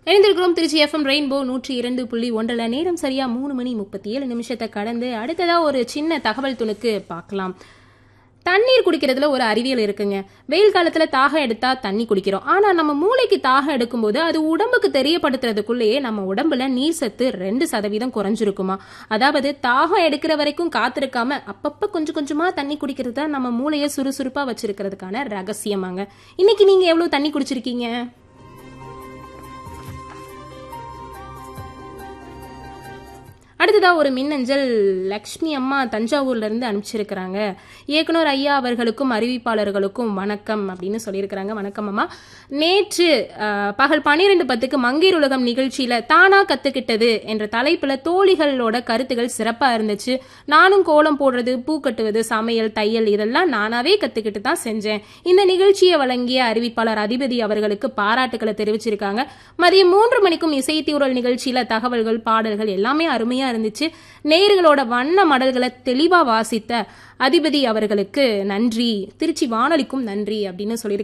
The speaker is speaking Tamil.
இணைந்திருக்கிறோம் திருச்சி எஃப்எம் ரெயின்போ நூற்றி இரண்டு புள்ளி ஒன்றில் நேரம் சரியா மூணு மணி முப்பத்தி ஏழு நிமிஷத்தை கடந்து அடுத்ததா ஒரு சின்ன தகவல் துணுக்கு பார்க்கலாம் தண்ணீர் குடிக்கிறதுல ஒரு அறிவியல் இருக்குங்க வெயில் காலத்துல தாகம் எடுத்தா தண்ணி குடிக்கிறோம் ஆனா நம்ம மூளைக்கு தாகம் எடுக்கும்போது அது உடம்புக்கு தெரியப்படுத்துறதுக்குள்ளேயே நம்ம உடம்புல நீர் சத்து ரெண்டு சதவீதம் குறைஞ்சிருக்குமா அதாவது தாகம் எடுக்கிற வரைக்கும் காத்திருக்காம அப்பப்ப கொஞ்சம் கொஞ்சமா தண்ணி குடிக்கிறது தான் நம்ம மூளையை சுறுசுறுப்பா வச்சிருக்கிறதுக்கான ரகசியமாங்க இன்னைக்கு நீங்க எவ்வளவு தண்ணி குடிச்சிருக்கீங்க அடுத்ததா ஒரு மின்னஞ்சல் லக்ஷ்மி அம்மா தஞ்சாவூர்ல இருந்து அனுப்பிச்சிருக்கிறாங்க இயக்குனர் ஐயா அவர்களுக்கும் அறிவிப்பாளர்களுக்கும் வணக்கம் அப்படின்னு சொல்லியிருக்கிறாங்க வணக்கம் அம்மா நேற்று அஹ், பகல் பன்னிரெண்டு பத்துக்கு மங்கீர் உலகம் நிகழ்ச்சியில தானா கத்துக்கிட்டது என்ற தலைப்புல தோழிகளோட கருத்துகள் சிறப்பா இருந்துச்சு நானும் கோலம் போடுறது பூ கட்டுவது சமையல் தையல் இதெல்லாம் நானாவே கத்துக்கிட்டு தான் செஞ்சேன் இந்த நிகழ்ச்சியை வழங்கிய அறிவிப்பாளர் அதிபதி அவர்களுக்கு பாராட்டுக்களை தெரிவிச்சிருக்காங்க மதியம் மூன்று மணிக்கும் இசைத்தீவுரல் நிகழ்ச்சியில தகவல்கள் பாடல்கள் எல்லாமே அருமையா இருந்துச்சு நேயர்களோட வண்ண மடல்களை தெளிவா வாசித்த அதிபதி அவர்களுக்கு நன்றி திருச்சி வானொலிக்கும் நன்றி அப்படின்னு சொல்லியிருக்காங்க